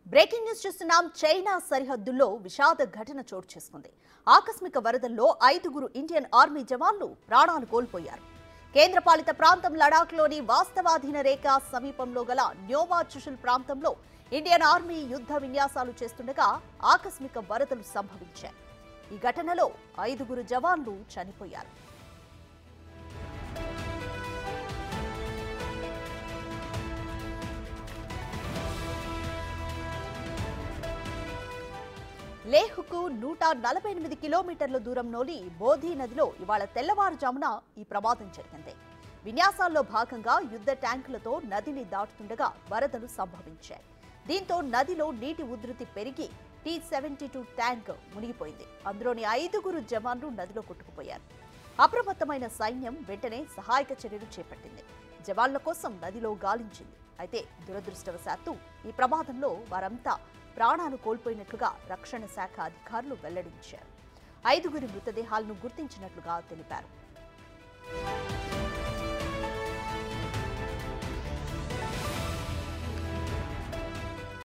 breaking news చూస్తున్నాం China సరిహద్దుల్లో విషాద ఘటన చోటు చేసుకుంది ఆకస్మిక వరదల్లో ఐదుగురు ఇండియన్ ఆర్మీ జవాన్లు ప్రాణాలు కోల్పోయారు కేంద్రపాలిత ప్రాంతం లడాఖ్లోని వాస్తవాధీన రేఖ సమీపంలో గల న్యోవా చుషుల్ ప్రాంతంలో ఇండియన్ ఆర్మీ యుద్ధ విన్యాసాలు చేస్తుండగా ఆకస్మిక వరదలు సంభవించాయి ఈ ఘటనలో ఐదుగురు జవాన్లు చనిపోయారు లేహ్కు నూట నలభై ఎనిమిది కిలోమీటర్ల దూరంలోని బోధి నదిలో ఇవాళ తెల్లవారుజామున ఈ ప్రమాదం జరిగింది విన్యాసాల్లో భాగంగా యుద్ధ ట్యాంకులతో నదిని దాటుతుండగా వరదలు సంభవించాయి దీంతో నదిలో నీటి ఉధృతి పెరిగి టీ సెవెంటీ టూ ట్యాంక్ మునిగిపోయింది అందులోని ఐదుగురు జవాన్లు నదిలో కొట్టుకుపోయారు అప్రమత్తమైన సైన్యం వెంటనే సహాయక చర్యలు చేపట్టింది జవాన్ల కోసం నదిలో గాలించింది అయితే దురదృష్టవశాత్తు ఈ ప్రమాదంలో వారంతా ప్రాణాలు కోల్పోయినట్లుగా రక్షణ శాఖ అధికారులు వెల్లడించారు ఐదుగురి మృతదేహాలను గుర్తించినట్లుగా తెలిపారు